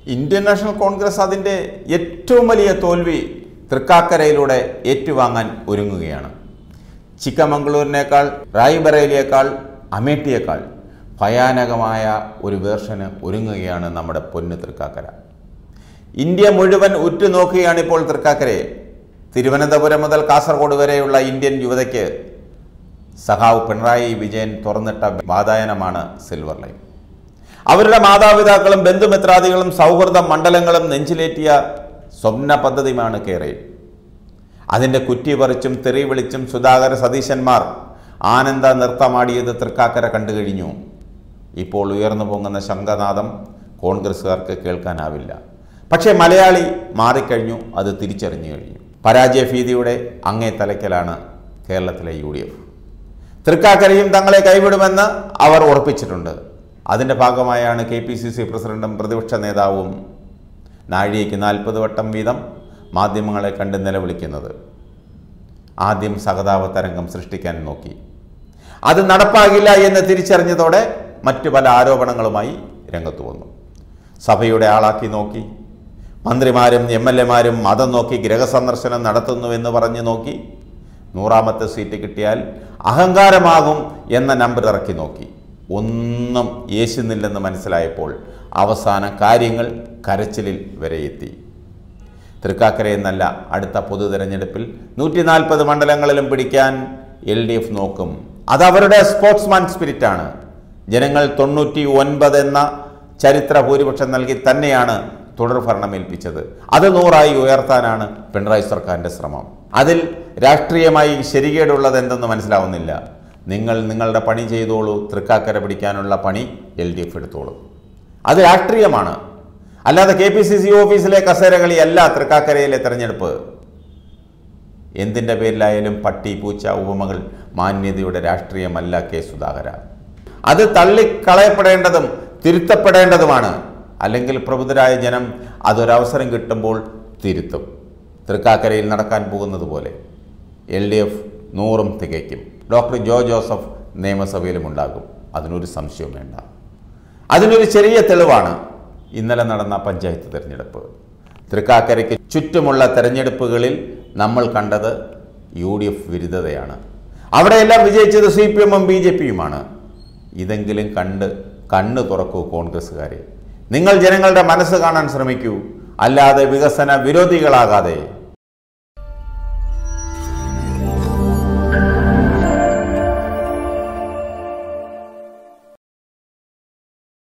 Indian national Congress അതിൻ്റെ ഏറ്റവും വലിയ തോൽവി തൃക്കാക്കരയിലൂടെ ഏറ്റുവാങ്ങാൻ ഒരുങ്ങുകയാണ് ചിക്കമംഗളൂരിനേക്കാൾ റായ്ബറേലിയേക്കാൾ അമേഠിയേക്കാൾ ഭയാനകമായ ഒരു വേർഷന് ഒരുങ്ങുകയാണ് നമ്മുടെ പൊന്ന് തൃക്കാക്കര ഇന്ത്യ മുഴുവൻ ഉറ്റുനോക്കുകയാണ് ഇപ്പോൾ തൃക്കാക്കരയെ തിരുവനന്തപുരം മുതൽ കാസർഗോഡ് വരെയുള്ള ഇന്ത്യൻ യുവതയ്ക്ക് സഖാവ് പിണറായി വിജയൻ തുറന്നിട്ട വാതായനമാണ് സിൽവർ ലൈൻ അവരുടെ മാതാപിതാക്കളും ബന്ധുമിത്രാദികളും സൗഹൃദ മണ്ഡലങ്ങളും നെഞ്ചിലേറ്റിയ സ്വപ്ന പദ്ധതിയുമാണ് കേരയിൽ അതിൻ്റെ കുറ്റി പറിച്ചും തെറി വിളിച്ചും സുധാകര സതീശന്മാർ ആനന്ദ നൃത്തമാടിയത് തൃക്കാക്കര കണ്ടു കഴിഞ്ഞു ഇപ്പോൾ ഉയർന്നു പൊങ്ങുന്ന ശംഖനാദം കോൺഗ്രസ്സുകാർക്ക് കേൾക്കാനാവില്ല പക്ഷേ മലയാളി മാറിക്കഴിഞ്ഞു അത് തിരിച്ചറിഞ്ഞു കഴിഞ്ഞു പരാജയ ഭീതിയുടെ അങ്ങേ തലയ്ക്കലാണ് കേരളത്തിലെ യു ഡി എഫ് തൃക്കാക്കരയും തങ്ങളെ കൈവിടുമെന്ന് അവർ ഉറപ്പിച്ചിട്ടുണ്ട് അതിൻ്റെ ഭാഗമായാണ് കെ പി സി സി പ്രസിഡന്റും പ്രതിപക്ഷ നേതാവും നാഴികയ്ക്ക് നാൽപ്പത് വട്ടം വീതം മാധ്യമങ്ങളെ കണ്ട് നിലവിളിക്കുന്നത് ആദ്യം സഹതാപ തരംഗം സൃഷ്ടിക്കാൻ നോക്കി അത് നടപ്പാകില്ല എന്ന് തിരിച്ചറിഞ്ഞതോടെ മറ്റു പല ആരോപണങ്ങളുമായി രംഗത്ത് വന്നു സഭയുടെ ആളാക്കി നോക്കി മന്ത്രിമാരും എം എൽ എമാരും മതം നോക്കി ഗൃഹസന്ദർശനം നടത്തുന്നുവെന്ന് പറഞ്ഞ് നോക്കി നൂറാമത്തെ സീറ്റ് കിട്ടിയാൽ അഹങ്കാരമാകും എന്ന നമ്പർ ഇറക്കി നോക്കി ഒന്നും യേശുന്നില്ലെന്ന് മനസ്സിലായപ്പോൾ അവസാന കാര്യങ്ങൾ കരച്ചിലിൽ വരെ എത്തി തൃക്കാക്കര എന്നല്ല അടുത്ത പൊതു തെരഞ്ഞെടുപ്പിൽ നൂറ്റി നാൽപ്പത് മണ്ഡലങ്ങളിലും പിടിക്കാൻ എൽ ഡി എഫ് നോക്കും അത് അവരുടെ സ്പോർട്സ്മാൻ സ്പിരിറ്റാണ് ജനങ്ങൾ തൊണ്ണൂറ്റി ഒൻപത് എന്ന ചരിത്ര ഭൂരിപക്ഷം നൽകി തന്നെയാണ് തുടർ ഭരണം ഏൽപ്പിച്ചത് അത് നൂറായി ഉയർത്താനാണ് പിണറായി സർക്കാരിൻ്റെ ശ്രമം അതിൽ രാഷ്ട്രീയമായി ശരികേടുള്ളത് എന്തെന്ന് മനസ്സിലാവുന്നില്ല നിങ്ങൾ നിങ്ങളുടെ പണി ചെയ്തോളൂ തൃക്കാക്കര പിടിക്കാനുള്ള പണി എൽ ഡി എഫ് എടുത്തോളൂ അത് രാഷ്ട്രീയമാണ് അല്ലാതെ കെ പി സി സി ഓഫീസിലെ കസേരകളിയല്ല തൃക്കാക്കരയിലെ തെരഞ്ഞെടുപ്പ് എന്തിൻ്റെ പേരിലായാലും പട്ടി പൂച്ച ഉപമകൾ മാന്യതയുടെ രാഷ്ട്രീയമല്ല കെ സുധാകര അത് തള്ളിക്കളയപ്പെടേണ്ടതും തിരുത്തപ്പെടേണ്ടതുമാണ് അല്ലെങ്കിൽ പ്രബുദ്ധരായ ജനം അതൊരവസരം കിട്ടുമ്പോൾ തിരുത്തും തൃക്കാക്കരയിൽ നടക്കാൻ പോകുന്നത് പോലെ എൽ ഡി എഫ് നൂറും തികയ്ക്കും ഡോക്ടർ ജോ ജോസഫ് നിയമസഭയിലും ഉണ്ടാകും അതിനൊരു സംശയവും വേണ്ട അതിനൊരു ചെറിയ തെളിവാണ് ഇന്നലെ നടന്ന പഞ്ചായത്ത് തെരഞ്ഞെടുപ്പ് തൃക്കാക്കരയ്ക്ക് ചുറ്റുമുള്ള തെരഞ്ഞെടുപ്പുകളിൽ നമ്മൾ കണ്ടത് യു ഡി എഫ് വിരുദ്ധതയാണ് അവിടെയെല്ലാം വിജയിച്ചത് സി പി എമ്മും ബി ജെ പിയുമാണ് ഇതെങ്കിലും കണ്ട് കണ്ണ് തുറക്കൂ കോൺഗ്രസ്സുകാരെ നിങ്ങൾ ജനങ്ങളുടെ മനസ്സ് കാണാൻ ശ്രമിക്കൂ അല്ലാതെ വികസന വിരോധികളാകാതെ